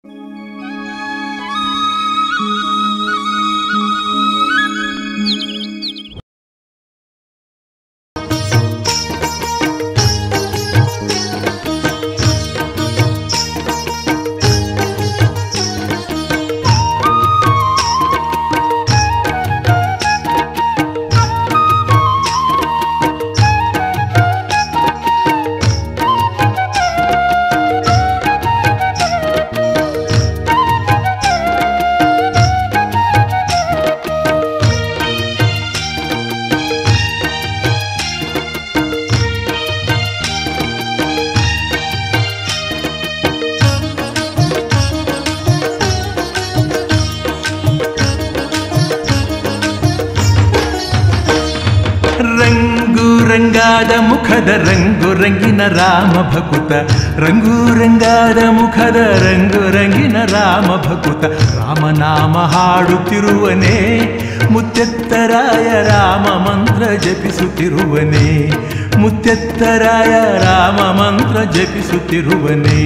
ರಂಗು ರಂಗಾದ ಮುಖದ ರಂಗು ರಂಗಿನ ರಾಮ ಭಕುತ ರಂಗು ರಂಗಾದ ಮುಖದ ರಂಗು ರಂಗಿನ ರಾಮ ಭಕುತ ರಾಮನಾಮ ಹಾಡುತ್ತಿರುವನೇ ಮುತ್ತೆತ್ತರಾಯ ರಾಮ ಮಂತ್ರ ಜಪಿಸುತ್ತಿರುವನೇ ಮುತ್ತೆತ್ತರಾಯ ರಾಮ ಮಂತ್ರ ಜಪಿಸುತ್ತಿರುವನೇ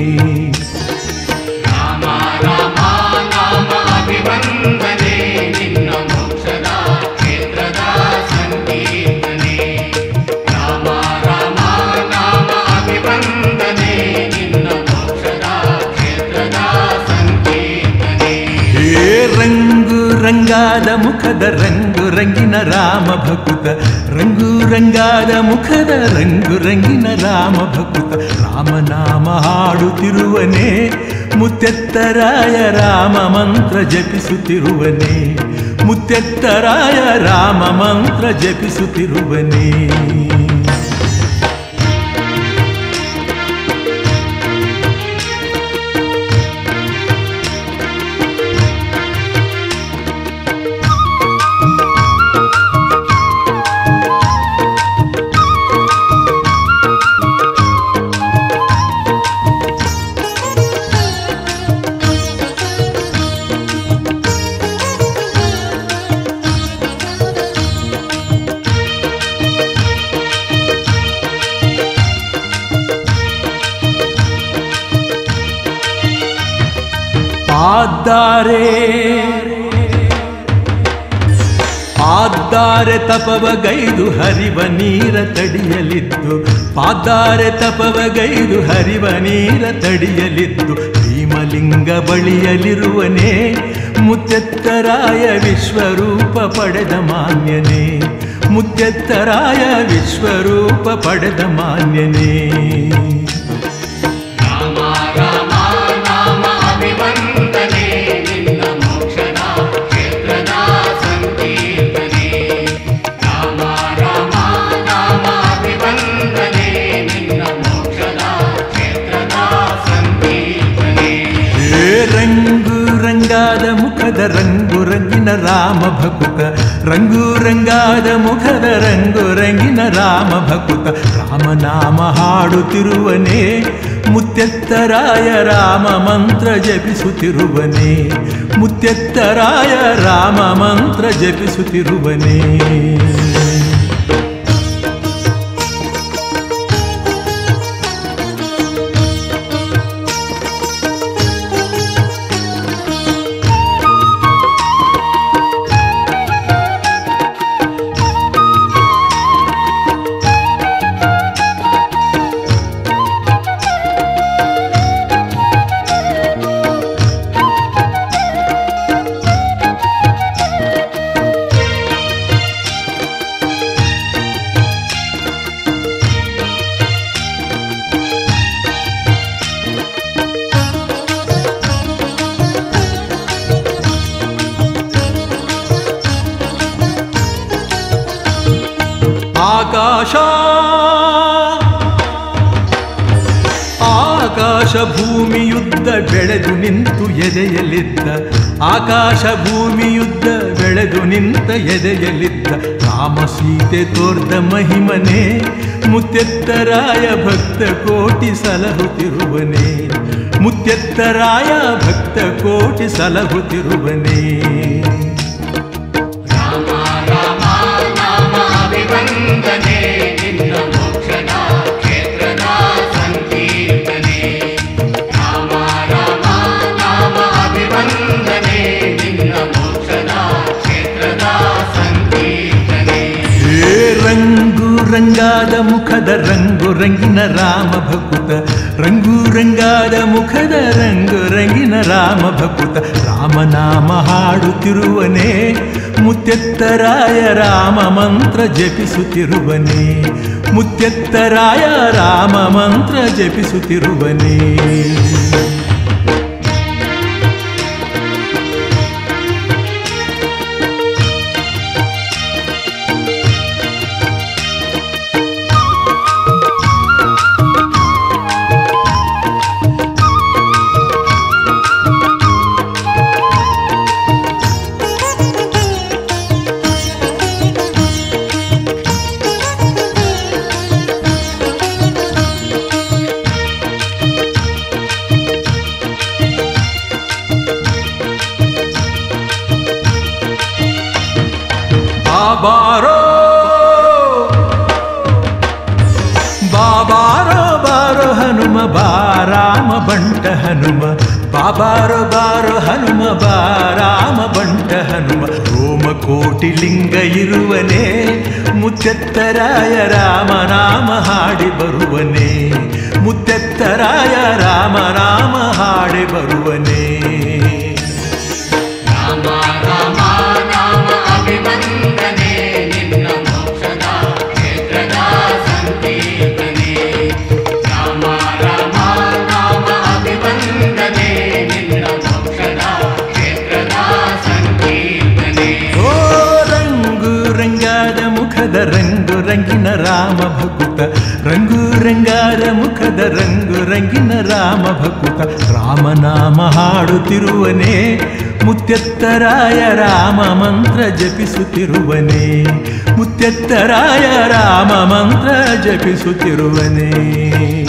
ರಾಮ ರಾಮ ನಾಮ ಅಭಿವಂದನೆ ನಿನ್ನ ಮೋಕ್ಷದ ಕ್ಷೇತ್ರದ ಸಂಕೀರ್ತನೆ ರಾಮ ರಾಮ ನಾಮ ಅಭಿವಂದನೆ ನಿನ್ನ ಮೋಕ್ಷದ ಕ್ಷೇತ್ರದ ಸಂಕೀರ್ತನೆ ಹೇ ರಂಗು ರಂಗಾದ ಮುಖದ ರಂಗು ರಂಗಿನ ರಾಮ ಭಕುತ ರಂಗು ರಂಗಾದ ಮುಖದ ರಂಗು ರಂಗಿನ ರಾಮ ಭಕುತ ರಾಮನಾಮ ಹಾಡುತ್ತಿರುವನೇ ಮುತ್ತೆತ್ತರಾಯ ರಾಮ ಮಂತ್ರ ಜಪಿಸುತ್ತಿರುವನೇ ಮುತ್ತೆತ್ತರಾಯ ರಾಮ ಮಂತ್ರ ಜಪಿಸುತ್ತಿರುವನೇ ಆದ್ದಾರೆ ಆದ್ದಾರೆ ತಪವಗೈದು ಹರಿವ ನೀರ ತಡಿಯಲಿದ್ದು ಪಾದ್ದಾರೆ ತಪವಗೈದು ಹರಿವ ನೀರ ತಡಿಯಲಿದ್ದು ಭೀಮಲಿಂಗ ಬಳಿಯಲಿರುವನೇ ಮುತ್ತೆತ್ತರಾಯ ವಿಶ್ವರೂಪ ಪಡೆದ ಮಾನ್ಯನೇ ಮುತ್ತೆತ್ತರಾಯ ವಿಶ್ವರೂಪ ಪಡೆದ ಮಾನ್ಯನೇ ರಾಮ ರಾಮ ನಾಮ ಅಭಿವಂದನೆ ನಿನ್ನ ಮೋಕ್ಷದ ಕ್ಷೇತ್ರದ ಸಂಕೀರ್ತನೆ ರಾಮ ರಾಮ ನಾಮ ಅಭಿವಂದನೆ ನಿನ್ನ ಮೋಕ್ಷದ ಕ್ಷೇತ್ರದ ಸಂಕೀರ್ತನೆ ಹೇ ರಂಗು ರಂಗಾದ ಮುಖದ ರಂಗು ರಂಗಿನ ರಾಮ ಭಕುತ ರಂಗು ರಂಗಾದ ಮುಖದ ರಂಗು ರಂಗಿನ ರಾಮ ಭಕುತ ರಾಮನಾಮ ಹಾಡುತ್ತಿರುವನೇ ಮುತ್ತೆತ್ತರಾಯ ರಾಮ ಮಂತ್ರ ಜಪಿಸುತ್ತಿರುವನೇ ಮುತ್ತೆತ್ತರಾಯ ರಾಮ ಮಂತ್ರ ಜಪಿಸುತ್ತಿರುವನೇ ಆಕಾಶ ಆಕಾಶ ಭೂಮಿಯುದ್ಧ ಬೆಳೆದು ನಿಂತು ಎದೆಯಲಿದ್ದ ಆಕಾಶ ಭೂಮಿಯುದ್ಧ ಬೆಳೆದು ನಿಂತ ಎದೆಯಲಿದ್ದ ರಾಮ ಸೀತೆ ತೋರ್ದ ಮಹಿಮನೆ ಮುತ್ತೆತ್ತರಾಯ ಭಕ್ತ ಕೋಟಿ ಸಲಹುತ್ತಿರುವನೇ ಮುತ್ತೆತ್ತರಾಯ ಭಕ್ತ ಕೋಟಿ ಸಲಹುತ್ತಿರುವನೇ ರಾಮ ರಾಮ ನಾಮ ಅಭಿವಂದನೆ ನಿನ್ನ ಮೋಕ್ಷದ ಕ್ಷೇತ್ರದ ಸಂಕೀರ್ತನೆ ರಾಮ ರಾಮ ರಂಗಾದ ಮುಖದ ರಂಗು ರಂಗಿನ ರಾಮ ಭಕುತ ರಂಗು ರಂಗಾದ ಮುಖದ ರಂಗು ರಂಗಿನ ರಾಮ ಭಕುತ ರಾಮನಾಮ ಹಾಡುತ್ತಿರುವನೇ ಮುತ್ತೆತ್ತರಾಯ ರಾಮ ಮಂತ್ರ ಜಪಿಸುತ್ತಿರುವನೇ ಮುತ್ತೆತ್ತರಾಯ ರಾಮ ಮಂತ್ರ ಜಪಿಸುತ್ತಿರುವನೇ ಬಾಬಾರೋ ಬಾಬಾರೋ ಬಾರೋ ಹನುಮ ಬಾರಾಮ ಬಂಟ ಹನುಮ ಬಾಬಾರೋ ಬಾರೋ ಹನುಮ ಬಾರಾಮ ಬಂಟ ಹನುಮ ರೋಮ ಕೋಟಿ ಲಿಂಗ ಇರುವನೇ ಮುತ್ತೆತ್ತರಾಯ ರಾಮ ನಾಮ ಹಾಡಿ ಬರುವನೇ ಮುತ್ತೆತ್ತರಾಯ ರಾಮ ನಾಮ ಹಾಡಿ ಬರುವನೇ ರಾಮ ರಾಮ ನಾಮ ಅಭಿವಂದನೆ ನಿನ್ನ ಮೋಕ್ಷದ ಕ್ಷೇತ್ರದ ಸಂಕೀರ್ತನೆ ರಾಮ ರಾಮ ನಾಮ ಅಭಿವಂದನೆ ನಿನ್ನ ಮೋಕ್ಷದ ಕ್ಷೇತ್ರದ ಸಂಕೀರ್ತನೆ ಓ ರಂಗು ರಂಗಾದ ಮುಖದ ರಂಗು ರಂಗಿನ ರಾಮ ಭಕುತ ರಂಗು ರಂಗಾದ ಮುಖದ ರಂಗು ರಂಗಿನ ರಾಮ ಭಕುತ ರಾಮನಾಮ ಹಾಡುತ್ತಿರುವನೇ ಮುತ್ತೆತ್ತರಾಯ ರಾಮ ಮಂತ್ರ ಜಪಿಸುತ್ತಿರುವನೇ ಮುತ್ತೆತ್ತರಾಯ ರಾಮ ಮಂತ್ರ ಜಪಿಸುತ್ತಿರುವನೇ